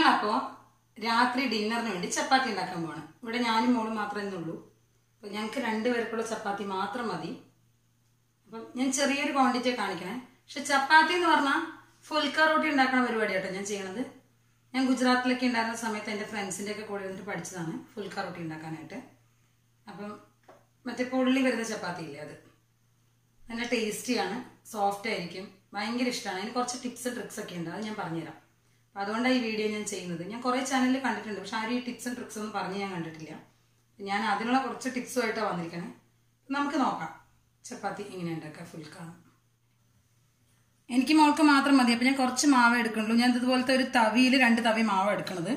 ഞങ്ങളപ്പോ രാത്രി ഡിന്നറിന് വേണ്ടി ചപ്പാത്തി ഉണ്ടാക്കാൻ പോവാണ് ഇവിടെ ഞാനും മോളും മാത്രമേ ഉള്ളൂ അപ്പൊ ഞങ്ങൾക്ക് രണ്ടുപേർക്കുള്ള ചപ്പാത്തി മാത്രം മതി അപ്പം ഞാൻ ചെറിയൊരു ക്വാണ്ടിറ്റി കാണിക്കണേ പക്ഷെ ചപ്പാത്തി എന്ന് പറഞ്ഞാൽ ഫുൽക്ക റോട്ടി ഉണ്ടാക്കുന്ന പരിപാടിയാട്ടോ ഞാൻ ചെയ്യണത് ഞാൻ ഗുജറാത്തിലൊക്കെ ഉണ്ടായിരുന്ന സമയത്ത് എൻ്റെ ഫ്രണ്ട്സിൻ്റെ ഒക്കെ കൂടെ വന്നിട്ട് പഠിച്ചതാണ് ഫുൽക്ക റോട്ടി ഉണ്ടാക്കാനായിട്ട് അപ്പം മറ്റേ പൊള്ളി വരുന്ന ചപ്പാത്തി ഇല്ലേ അത് നല്ല ടേസ്റ്റിയാണ് സോഫ്റ്റ് ആയിരിക്കും ഭയങ്കര ഇഷ്ടമാണ് അതിന് കുറച്ച് ടിപ്സ് ട്രിക്സ് ഒക്കെ ഉണ്ട് അത് ഞാൻ പറഞ്ഞുതരാം അപ്പം അതുകൊണ്ടാണ് ഈ വീഡിയോ ഞാൻ ചെയ്യുന്നത് ഞാൻ കുറേ ചാനലിൽ കണ്ടിട്ടുണ്ട് പക്ഷെ ആരും ഈ ടിപ്സും ട്രിക്സ് ഒന്നും പറഞ്ഞ് ഞാൻ കണ്ടിട്ടില്ല ഞാൻ അതിനുള്ള കുറച്ച് ടിപ്സുമായിട്ടാണ് വന്നിരിക്കണേ നമുക്ക് നോക്കാം ചപ്പാത്തി എങ്ങനെ ഉണ്ടാക്കുക ഫുൾക്കാണ് എനിക്ക് മോൾക്ക് മാത്രം മതി അപ്പം ഞാൻ കുറച്ച് മാവ് എടുക്കണുള്ളൂ ഞാൻ ഇതുപോലത്തെ ഒരു തവിയിൽ രണ്ട് തവി മാവ് എടുക്കണത്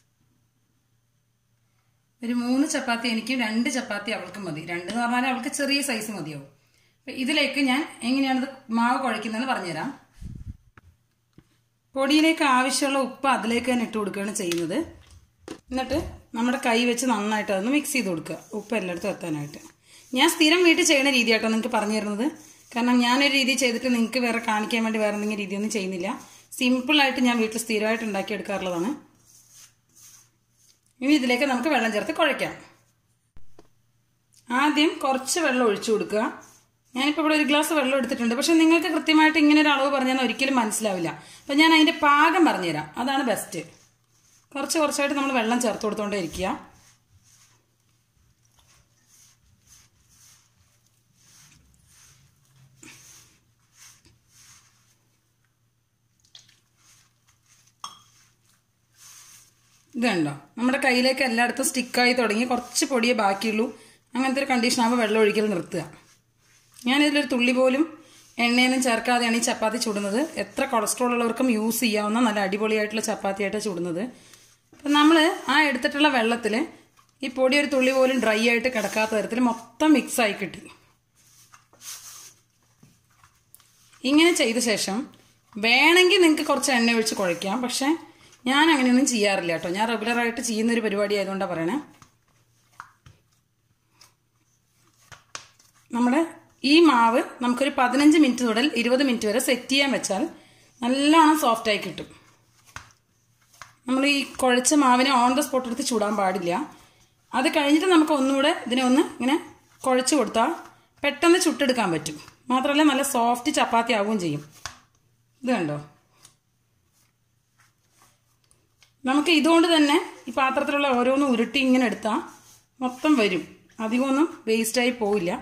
ഒരു മൂന്ന് ചപ്പാത്തി എനിക്ക് രണ്ട് ചപ്പാത്തി അവൾക്ക് മതി രണ്ട് എന്ന് പറഞ്ഞാൽ അവൾക്ക് ചെറിയ സൈസ് മതിയാവും അപ്പം ഇതിലേക്ക് ഞാൻ എങ്ങനെയാണിത് മാവ് കുഴയ്ക്കുന്നതെന്ന് പറഞ്ഞുതരാം പൊടിയിലേക്ക് ആവശ്യമുള്ള ഉപ്പ് അതിലേക്ക് തന്നെ ഇട്ട് കൊടുക്കുകയാണ് ചെയ്യുന്നത് എന്നിട്ട് നമ്മുടെ കൈ വെച്ച് നന്നായിട്ട് അതൊന്ന് മിക്സ് ചെയ്ത് കൊടുക്കുക ഉപ്പ് എല്ലായിടത്തും എത്താനായിട്ട് ഞാൻ സ്ഥിരം വീട്ടിൽ ചെയ്യുന്ന രീതിയാട്ടോ നിങ്ങൾക്ക് പറഞ്ഞു തരുന്നത് കാരണം ഞാനൊരു രീതി ചെയ്തിട്ട് നിങ്ങൾക്ക് വേറെ കാണിക്കാൻ വേണ്ടി വേറെ എന്തെങ്കിലും രീതിയൊന്നും ചെയ്യുന്നില്ല സിമ്പിളായിട്ട് ഞാൻ വീട്ടിൽ സ്ഥിരമായിട്ട് ഉണ്ടാക്കിയെടുക്കാറുള്ളതാണ് ഇനി ഇതിലേക്ക് നമുക്ക് വെള്ളം ചേർത്ത് കുഴയ്ക്കാം ആദ്യം കുറച്ച് വെള്ളം ഒഴിച്ചു കൊടുക്കുക ഞാനിപ്പോൾ ഇവിടെ ഒരു ഗ്ലാസ് വെള്ളം എടുത്തിട്ടുണ്ട് പക്ഷെ നിങ്ങൾക്ക് കൃത്യമായിട്ട് ഇങ്ങനെ ഒരു അളവ് പറഞ്ഞാൽ ഒരിക്കലും മനസ്സിലാവില്ല അപ്പം ഞാൻ അതിൻ്റെ പാകം പറഞ്ഞുതരാം അതാണ് ബെസ്റ്റ് കുറച്ച് കുറച്ചായിട്ട് നമ്മൾ വെള്ളം ചേർത്ത് കൊടുത്തോണ്ടേ ഇരിക്കുക ഇത് കണ്ടോ നമ്മുടെ കയ്യിലേക്ക് എല്ലായിടത്തും സ്റ്റിക്കായി തുടങ്ങി കുറച്ച് പൊടിയേ ബാക്കിയുള്ളൂ അങ്ങനത്തെ ഒരു കണ്ടീഷൻ ആകുമ്പോൾ വെള്ളം ഒഴിക്കൽ നിർത്തുക ഞാനിതിലൊരു തുള്ളി പോലും എണ്ണയൊന്നും ചേർക്കാതെയാണ് ഈ ചപ്പാത്തി ചുടുന്നത് എത്ര കൊളസ്ട്രോൾ ഉള്ളവർക്കും യൂസ് ചെയ്യാവുന്ന നല്ല അടിപൊളിയായിട്ടുള്ള ചപ്പാത്തിയായിട്ടാണ് ചുടുന്നത് അപ്പം നമ്മൾ ആ എടുത്തിട്ടുള്ള വെള്ളത്തിൽ ഈ പൊടി ഒരു തുള്ളി പോലും ഡ്രൈ ആയിട്ട് കിടക്കാത്ത തരത്തിൽ മൊത്തം മിക്സ് ആയി കിട്ടി ഇങ്ങനെ ചെയ്ത ശേഷം വേണമെങ്കിൽ നിങ്ങൾക്ക് കുറച്ച് എണ്ണ ഒഴിച്ച് കുഴയ്ക്കാം പക്ഷെ ഞാൻ അങ്ങനെയൊന്നും ചെയ്യാറില്ല കേട്ടോ ഞാൻ റെഗുലറായിട്ട് ചെയ്യുന്ന ഒരു പരിപാടി ആയതുകൊണ്ടാണ് പറയണേ നമ്മുടെ ഈ മാവ് നമുക്കൊരു പതിനഞ്ച് മിനിറ്റ് മുതൽ ഇരുപത് മിനിറ്റ് വരെ സെറ്റ് ചെയ്യാൻ വെച്ചാൽ നല്ലോണം സോഫ്റ്റായി കിട്ടും നമ്മൾ ഈ കുഴച്ച മാവിനെ ഓൺ ദ സ്പോട്ട് എടുത്ത് ചൂടാൻ പാടില്ല അത് കഴിഞ്ഞിട്ട് നമുക്ക് ഒന്നുകൂടെ ഇതിനെ ഒന്ന് ഇങ്ങനെ കുഴച്ച് കൊടുത്താൽ പെട്ടെന്ന് ചുട്ടെടുക്കാൻ പറ്റും മാത്രമല്ല നല്ല സോഫ്റ്റ് ചപ്പാത്തി ആവുകയും ചെയ്യും ഇത് കണ്ടോ നമുക്ക് ഇതുകൊണ്ട് തന്നെ ഈ പാത്രത്തിലുള്ള ഓരോന്നും ഉരുട്ടി ഇങ്ങനെ എടുത്താൽ മൊത്തം വരും അധികമൊന്നും വേസ്റ്റായി പോവില്ല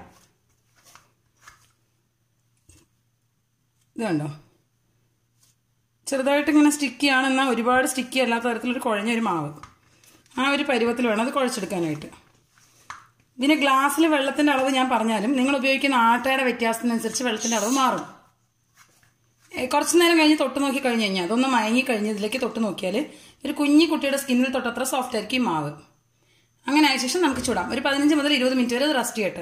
ഇത് കണ്ടോ ചെറുതായിട്ട് ഇങ്ങനെ സ്റ്റിക്കി ആണെന്നാൽ ഒരുപാട് സ്റ്റിക്കി അല്ലാത്ത തരത്തിലൊരു കുഴഞ്ഞൊരു മാവ് ആ ഒരു പരുവത്തിൽ വേണം അത് കുഴച്ചെടുക്കാനായിട്ട് ഇതിന് ഗ്ലാസ്സിൽ വെള്ളത്തിൻ്റെ അളവ് ഞാൻ പറഞ്ഞാലും നിങ്ങൾ ഉപയോഗിക്കുന്ന ആട്ടയുടെ വ്യത്യാസത്തിനനുസരിച്ച് വെള്ളത്തിൻ്റെ അളവ് മാറും കുറച്ച് നേരം കഴിഞ്ഞ് തൊട്ട് നോക്കി കഴിഞ്ഞ് കഴിഞ്ഞാൽ അതൊന്ന് മയങ്ങി കഴിഞ്ഞ് ഇതിലേക്ക് തൊട്ട് നോക്കിയാൽ ഒരു കുഞ്ഞി കുട്ടിയുടെ സ്കിന്നിൽ തൊട്ടത്ര സോഫ്റ്റ് ആയിരിക്കും മാവ് അങ്ങനെ ആയ ശേഷം നമുക്ക് ചൂടാം ഒരു പതിനഞ്ച് മുതൽ ഇരുപത് മിനിറ്റ് വരെ അത് റെസ്റ്റ് ചെയ്യട്ടെ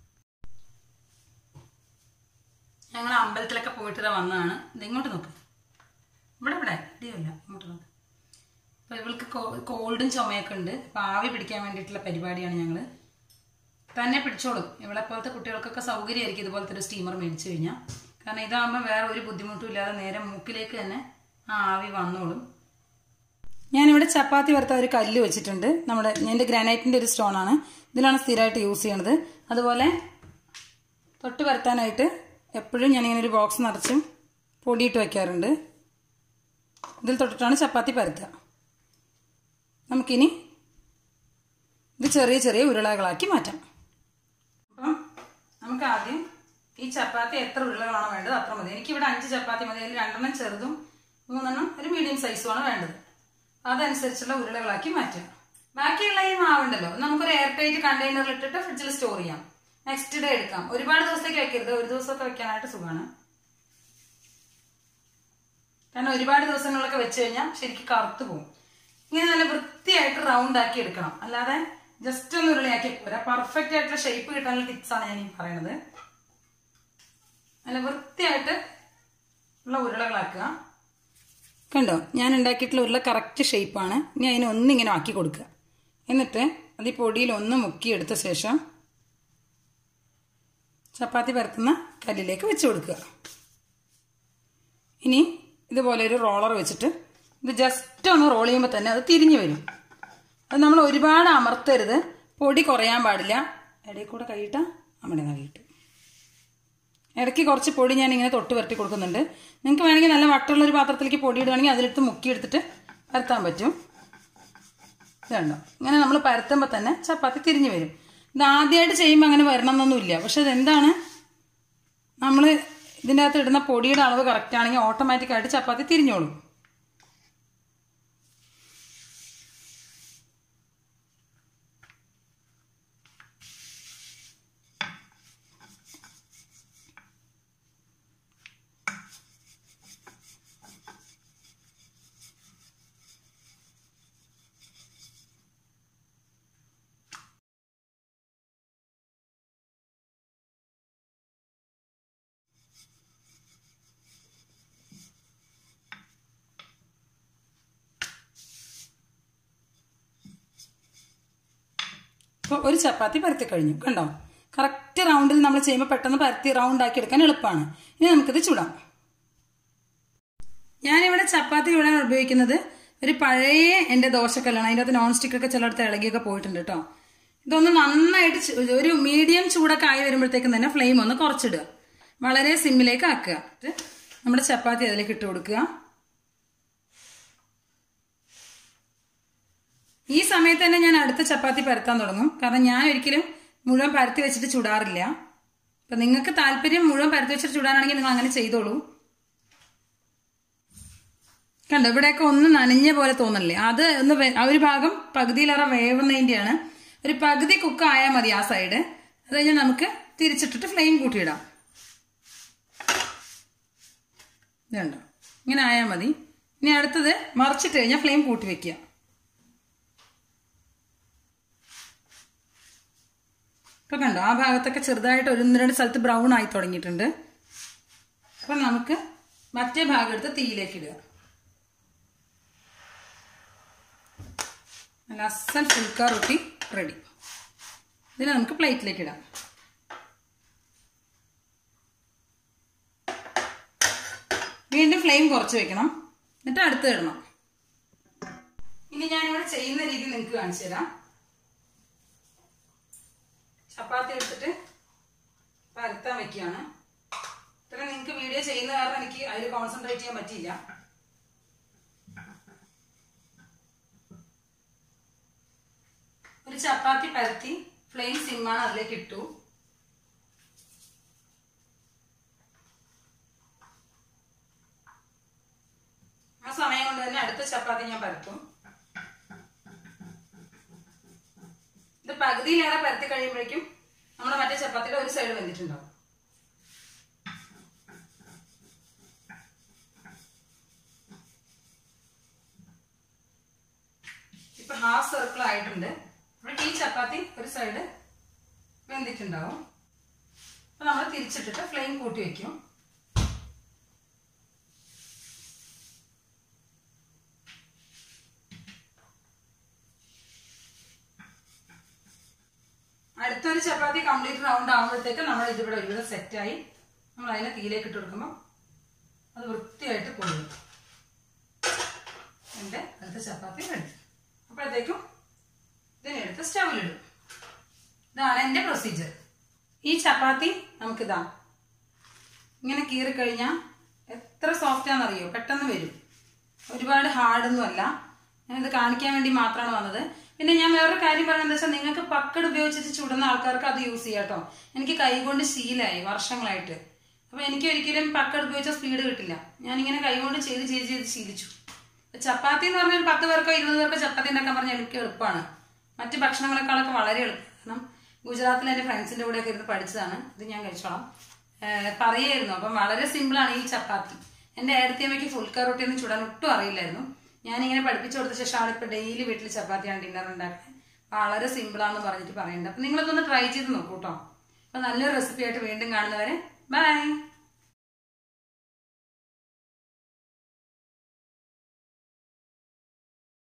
ഞങ്ങൾ അമ്പലത്തിലൊക്കെ പോയിട്ട് വന്നതാണ് ഇത് ഇങ്ങോട്ട് നോക്ക് ഇവിടെ ഇവിടെ ഇടിയല്ല ഇങ്ങോട്ട് നോക്ക് അപ്പോൾ ഇവൾക്ക് കോൾഡും ചുമയൊക്കെ ഉണ്ട് അപ്പോൾ ആവി പിടിക്കാൻ വേണ്ടിയിട്ടുള്ള പരിപാടിയാണ് ഞങ്ങൾ തന്നെ പിടിച്ചോളും ഇവളെ പോലത്തെ കുട്ടികൾക്കൊക്കെ സൗകര്യമായിരിക്കും ഇതുപോലത്തെ ഒരു സ്റ്റീമർ മേടിച്ചു കഴിഞ്ഞാൽ കാരണം ഇതാകുമ്പോൾ വേറെ ഒരു ബുദ്ധിമുട്ടും ഇല്ലാതെ നേരെ മൂക്കിലേക്ക് തന്നെ ആ ആവി വന്നോളും ഞാനിവിടെ ചപ്പാത്തി വറുത്ത ഒരു കല്ല് വെച്ചിട്ടുണ്ട് നമ്മുടെ എൻ്റെ ഗ്രാനൈറ്റിൻ്റെ ഒരു സ്റ്റോണാണ് ഇതിലാണ് സ്ഥിരമായിട്ട് യൂസ് ചെയ്യണത് അതുപോലെ തൊട്ട് വരുത്താനായിട്ട് എപ്പോഴും ഞാനിങ്ങനെ ഒരു ബോക്സ് നിറച്ചും പൊടിയിട്ട് വയ്ക്കാറുണ്ട് ഇതിൽ തൊട്ടിട്ടാണ് ചപ്പാത്തി പരത്തുക നമുക്കിനി ഇത് ചെറിയ ചെറിയ ഉരുളകളാക്കി മാറ്റാം അപ്പം നമുക്ക് ആദ്യം ഈ ചപ്പാത്തി എത്ര ഉരുളകളാണോ വേണ്ടത് അത്ര മതി എനിക്കിവിടെ അഞ്ച് ചപ്പാത്തി മതി അതിൽ രണ്ടെണ്ണം ചെറുതും മൂന്നെണ്ണം ഒരു മീഡിയം സൈസുമാണ് വേണ്ടത് അതനുസരിച്ചുള്ള ഉരുളകളാക്കി മാറ്റുക ബാക്കിയുള്ള ഈ മാവുണ്ടല്ലോ നമുക്കൊരു എയർ ടൈറ്റ് കണ്ടെയ്നറിൽ ഇട്ടിട്ട് ഫ്രിഡ്ജിൽ സ്റ്റോർ ചെയ്യാം നെക്സ്റ്റ് ഡേ എടുക്കാം ഒരുപാട് ദിവസത്തേക്ക് വെക്കരുത് ഒരു ദിവസമൊക്കെ വെക്കാനായിട്ട് സുഖമാണ് കാരണം ഒരുപാട് ദിവസങ്ങളിലൊക്കെ വെച്ച് കഴിഞ്ഞാൽ ശരിക്കും കറുത്തു പോകും ഇങ്ങനെ നല്ല വൃത്തിയായിട്ട് റൗണ്ട് ആക്കി എടുക്കണം അല്ലാതെ ജസ്റ്റ് ഒന്ന് ഉരുളയാക്കി പോരാ പെർഫെക്റ്റ് ആയിട്ടുള്ള ഷേപ്പ് കിട്ടാനുള്ള ടിപ്സ് ആണ് ഞാൻ ഈ പറയുന്നത് നല്ല വൃത്തിയായിട്ട് ഉള്ള ഉരുളകളാക്കുക കണ്ടോ ഞാൻ ഉണ്ടാക്കിയിട്ടുള്ള ഉരുള കറക്റ്റ് ഷേപ്പാണ് ഇനി അതിനെ ഒന്നിങ്ങനെ ആക്കി കൊടുക്കുക എന്നിട്ട് അത് ഈ പൊടിയിൽ ഒന്ന് മുക്കിയെടുത്ത ശേഷം ചപ്പാത്തി പരത്തുന്ന കല്ലിലേക്ക് വെച്ച് കൊടുക്കുക ഇനി ഇതുപോലെ ഒരു റോളർ വെച്ചിട്ട് ഇത് ജസ്റ്റ് ഒന്ന് റോൾ ചെയ്യുമ്പോൾ തന്നെ അത് തിരിഞ്ഞു വരും അത് നമ്മൾ ഒരുപാട് അമർത്തരുത് പൊടി കുറയാൻ പാടില്ല ഇടയിൽ കൂടെ കൈയിട്ടാ നമ്മുടെ കൈയിട്ട് ഇടയ്ക്ക് കുറച്ച് പൊടി ഞാൻ ഇങ്ങനെ തൊട്ട് വരട്ടി കൊടുക്കുന്നുണ്ട് നിങ്ങൾക്ക് വേണമെങ്കിൽ നല്ല വട്ടമുള്ള ഒരു പാത്രത്തിലേക്ക് പൊടി ഇടുകയാണെങ്കിൽ അതിലെടുത്ത് മുക്കിയെടുത്തിട്ട് പരത്താൻ പറ്റും ഇതുണ്ടോ ഇങ്ങനെ നമ്മൾ പരത്തുമ്പോൾ തന്നെ ചപ്പാത്തി തിരിഞ്ഞു വരും ഇത് ആദ്യമായിട്ട് ചെയ്യുമ്പോൾ അങ്ങനെ വരണം എന്നൊന്നുമില്ല പക്ഷെ ഇതെന്താണ് നമ്മൾ ഇതിൻ്റെ അകത്ത് ഇടുന്ന പൊടിയുടെ അളവ് കറക്റ്റ് ആണെങ്കിൽ ഓട്ടോമാറ്റിക്കായിട്ട് ചപ്പാത്തി തിരിഞ്ഞോളും ഇപ്പോൾ ഒരു ചപ്പാത്തി പരത്തി കഴിഞ്ഞു കണ്ടോ കറക്റ്റ് റൗണ്ടിൽ നമ്മൾ ചെയ്യുമ്പോൾ പെട്ടെന്ന് പരത്തി റൗണ്ട് ആക്കി എടുക്കാൻ എളുപ്പമാണ് ഇനി നമുക്കിത് ചുടാം ഞാനിവിടെ ചപ്പാത്തി ചൂടാൻ ഉപയോഗിക്കുന്നത് ഒരു പഴയ എൻ്റെ ദോശക്കല്ലാണ് അതിൻ്റെ അകത്ത് നോൺ സ്റ്റിക്ക് ഒക്കെ ചിലയിടത്ത് ഇളകിയൊക്കെ പോയിട്ടുണ്ട് കേട്ടോ ഇതൊന്ന് നന്നായിട്ട് ചു- ഒരു മീഡിയം ചൂടൊക്കെ ആയി വരുമ്പോഴത്തേക്കും തന്നെ ഫ്ലെയിം ഒന്ന് കുറച്ചിടുക വളരെ സിമ്മിലേക്ക് ആക്കുക എന്നിട്ട് നമ്മുടെ ചപ്പാത്തി അതിലേക്ക് ഇട്ട് കൊടുക്കുക ഈ സമയത്ത് തന്നെ ഞാൻ അടുത്ത ചപ്പാത്തി പരത്താൻ തുടങ്ങും കാരണം ഞാൻ ഒരിക്കലും മുഴുവൻ പരത്തി വെച്ചിട്ട് ചുടാറില്ല അപ്പൊ നിങ്ങൾക്ക് താല്പര്യം മുഴുവൻ പരത്തി വെച്ചിട്ട് ചുടാനാണെങ്കിൽ നിങ്ങൾ അങ്ങനെ ചെയ്തോളൂ കണ്ടോ ഇവിടെയൊക്കെ ഒന്ന് നനഞ്ഞ പോലെ തോന്നണില്ലേ അത് ഒന്ന് വെ- ആ ഒരു ഭാഗം പകുതിയിലേറെ വേവുന്നതിന്റെയാണ് ഒരു പകുതി കുക്ക് ആയാൽ മതി ആ സൈഡ് അത് കഴിഞ്ഞാൽ നമുക്ക് തിരിച്ചിട്ടിട്ട് ഫ്ലെയിം കൂട്ടിയിടാം ഇതുണ്ടോ ഇങ്ങനെ ആയാൽ മതി ഇനി അടുത്തത് മറിച്ചിട്ട് കഴിഞ്ഞാൽ ഫ്ലെയിം കൂട്ടി വെക്കുക ഇപ്പൊ കണ്ടോ ആ ഭാഗത്തൊക്കെ ചെറുതായിട്ട് ഒരു ഒന്ന് രണ്ട് സ്ഥലത്ത് ബ്രൗൺ ആയി തുടങ്ങിയിട്ടുണ്ട് അപ്പൊ നമുക്ക് മറ്റേ ഭാഗം എടുത്ത് തീയിലേക്ക് ഇടുക നല്ല അസൽ ഫുൾക്ക റൊട്ടി റെഡി ഇതിനെ നമുക്ക് പ്ലേറ്റിലേക്ക് ഇടാം വീണ്ടും ഫ്ലെയിം കുറച്ച് വെക്കണം എന്നിട്ട് അടുത്ത് ഇടണം ഇനി ഞാനിവിടെ ചെയ്യുന്ന രീതി നിങ്ങൾക്ക് കാണിച്ചു തരാം ചപ്പാത്തി എടുത്തിട്ട് പരത്താൻ വെക്കുകയാണ് ഇത്ര നിങ്ങൾക്ക് വീഡിയോ ചെയ്യുന്ന കാരണം എനിക്ക് അതിൽ കോൺസെൻട്രേറ്റ് ചെയ്യാൻ പറ്റിയില്ല ഒരു ചപ്പാത്തി പരത്തി ഫ്ലെയിം സിമ്മാണ് അതിലേക്ക് ഇട്ടു ആ സമയം കൊണ്ട് തന്നെ അടുത്ത ചപ്പാത്തി ഞാൻ പരത്തും ഇത് പകുതിയിലേറെ പരത്തി കഴിയുമ്പോഴേക്കും നമ്മുടെ മറ്റേ ചപ്പാത്തിയുടെ ഒരു സൈഡ് വെന്തിട്ടുണ്ടാവും ഇപ്പൊ ഹാഫ് സർക്കിൾ ആയിട്ടുണ്ട് അപ്പോൾ ഈ ചപ്പാത്തി ഒരു സൈഡ് വെന്തിട്ടുണ്ടാവും അപ്പൊ നമ്മൾ തിരിച്ചിട്ടിട്ട് ഫ്ലെയിം കൂട്ടി വെക്കും അടുത്തൊരു ചപ്പാത്തി കംപ്ലീറ്റ് റൗണ്ട് ആകുമ്പോഴത്തേക്ക് നമ്മൾ ഇതിവിടെ ഒരുവിധം സെറ്റായി നമ്മൾ അതിനെ തീയിലേക്ക് ഇട്ട് കൊടുക്കുമ്പോൾ അത് വൃത്തിയായിട്ട് പൊള്ളും എൻ്റെ അടുത്ത ചപ്പാത്തി റെഡി അപ്പോഴത്തേക്കും ഇതിനെടുത്ത് സ്റ്റവിലിടും ഇതാണ് എൻ്റെ പ്രൊസീജിയർ ഈ ചപ്പാത്തി നമുക്കിതാ ഇങ്ങനെ കീറി കഴിഞ്ഞാൽ എത്ര സോഫ്റ്റ് ആണെന്നറിയോ പെട്ടെന്ന് വരും ഒരുപാട് ഹാർഡൊന്നും അല്ല ഞാനിത് കാണിക്കാൻ വേണ്ടി മാത്രമാണ് വന്നത് പിന്നെ ഞാൻ വേറൊരു കാര്യം പറയുന്നത് വെച്ചാൽ നിങ്ങൾക്ക് പക്കട് ഉപയോഗിച്ചിട്ട് ചുടുന്ന ആൾക്കാർക്ക് അത് യൂസ് ചെയ്യാം കേട്ടോ എനിക്ക് കൈകൊണ്ട് ശീലമായി വർഷങ്ങളായിട്ട് അപ്പൊ എനിക്ക് ഒരിക്കലും പക്കട് ഉപയോഗിച്ച സ്പീഡ് കിട്ടില്ല ഞാനിങ്ങനെ കൈകൊണ്ട് ചെയ്ത് ചെയ്ത് ചെയ്ത് ശീലിച്ചു ചപ്പാത്തി എന്ന് പറഞ്ഞാൽ പത്ത് പേർക്കോ ഇരുപത് പേർക്കോ ചപ്പാത്തി ഉണ്ടാക്കാൻ പറഞ്ഞാൽ എനിക്ക് എളുപ്പമാണ് മറ്റ് ഭക്ഷണങ്ങളെക്കാളൊക്കെ വളരെ എളുപ്പം കാരണം ഗുജറാത്തിൽ എൻ്റെ ഫ്രണ്ട്സിൻ്റെ കൂടെയൊക്കെ ഇരുന്ന് പഠിച്ചതാണ് ഇത് ഞാൻ കഴിച്ചോളാം ഏഹ് പറയായിരുന്നു അപ്പം വളരെ സിമ്പിളാണ് ഈ ചപ്പാത്തി എൻ്റെ ഏടത്തിയമ്മയ്ക്ക് ഫുൾ കർ റൊട്ടി ഒന്നും ചുടാൻ ഒട്ടും അറിയില്ലായിരുന്നു ഞാനിങ്ങനെ പഠിപ്പിച്ചു കൊടുത്ത ശേഷം ആളിപ്പോൾ ഡെയിലി വീട്ടിൽ ചപ്പാത്തിയാണ് ഡിന്നർ ഉണ്ടാക്കുന്നത് വളരെ സിമ്പിളാന്ന് പറഞ്ഞിട്ട് പറയുന്നുണ്ട് അപ്പം നിങ്ങളതൊന്ന് ട്രൈ ചെയ്ത് നോക്കൂ കേട്ടോ അപ്പം നല്ലൊരു റെസിപ്പി ആയിട്ട് വീണ്ടും കാണുന്നവരെ ബൈ